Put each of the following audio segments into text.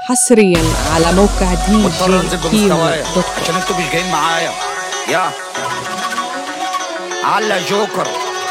حصريا على موقع دي مضطر جي انزل كيمو بمستوايا دوت كوم عشان انتوا مش جايين معايا يا على جوكر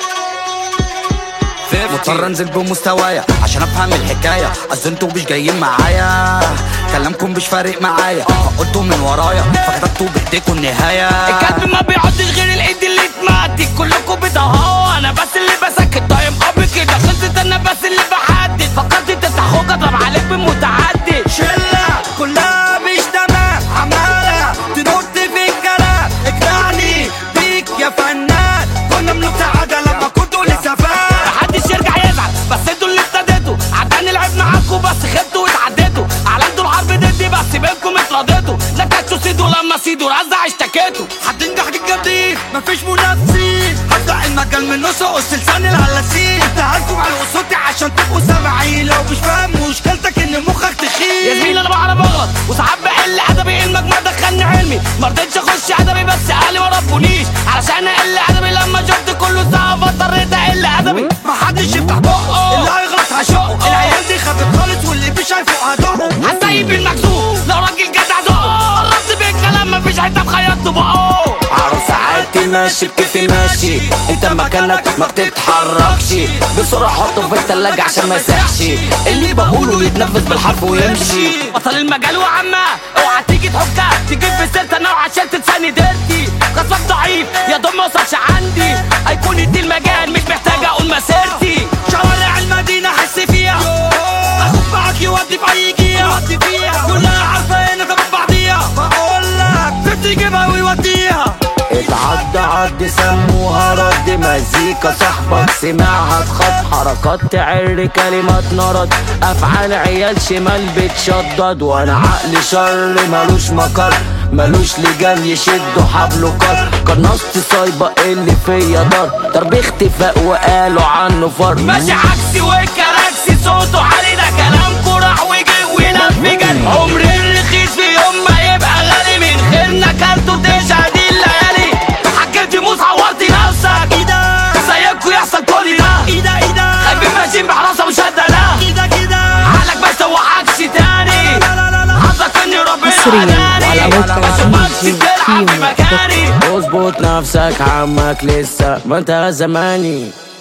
مضطر انزل بمستوايا عشان افهم الحكايه اصل انتوا مش جايين معايا كلامكم مش فارق معايا فقلتوا من ورايا فكتبتوا بايديكم النهايه الكلب ما بيعضش غير الايد اللي اتمعتي كلكم بتهوا انا بس اللي بسكت تايم اب كده خلصت انا بس اللي بحدد فكرت تفتح خوجة اضرب عليك بمتعدد شلة كلها مش تمام عمالة تنط في الكلام اقنعني بيك يا فنان كنا ملوك سعادة لما كنتوا لسه فان محدش يرجع يزعل بس انتوا اللي ابتديتوا عداني لعب معاكوا بس خدتوا واتعديتوا اعلنتوا الحرب ضدي بس بينكم اتراضيتوا لا كاتشوا سيدوا لما سيدوا رزع اشتكيتوا هتنجح جديد مفيش منافسين هفتح المجال من نص قص لسان الهلاسين انتهالكم على قصتي عشان تبقوا سامعين لو مش فاهم مشكلتك ان مخك تخين يا زميلي انا بعرف اغلط وساعات بحل ادبي المجموع دخلني علمي مرضتش اخش ادبي بس اهلي ما ربونيش علشان اقل ادبي لما شفت كله ساعه فاضطريت اقل ادبي محدش يفتح بقه اللي هيغلط هشقه العيال دي خدت خالص واللي مش هيفوق هدقه هسيب المكسوف لو راجل جدع زقه قربت بالكلام مفيش حته بخيطته بقه عروس ساعات ماشي بكيفي ماشي انت مكانك ما بتتحركش بسرعة حطه في التلاجة عشان ما يسيحش اللي بقوله يتنفذ بالحرف ويمشي بطل المجال وعمه اوعى تيجي تحكها تجيب في سيرتي انا وعشان تنساني ديرتي خصمك ضعيف يا دوب ما وصلش عندي هيكون دي المجال مش محتاج اقول مسيرتي شوارع المدينة حس فيها اخد معاك يودي في اي جهة يودي فيها كلها عارفة هنا تبع بعضيها بقول لك بنت يجيبها ويوديها اتعدى عد سموها رد مزيكا صاحبك سمعها تخط حركات تعر كلمات نرد افعال عيال شمال بتشدد وانا عقل شر ملوش مكر ملوش لجام يشدوا حبله كر قنصت صايبة اللي فيا دار ضرب اختفاء وقالوا عنه فر ماشي عكسي والكراكسي صوته عالي ده كلامكوا راح وجي ولف جد عمر الرخيص في يوم ما يبقى غالي من خيرنا كلته تشهد الليالي حكيت موس عورتي نفسك ايه ده زيكوا يحصل كل ده ايه ده ايه ده خايفين ماشيين بحراسه مشدده كده كده عقلك بس هو عكس تاني لا لا لا لا حظك اني ربنا حصرياً هداني. على موقع بشوفك دي جي بتلعب في كيمو. مكاني اظبط نفسك عمك لسه ما انت زماني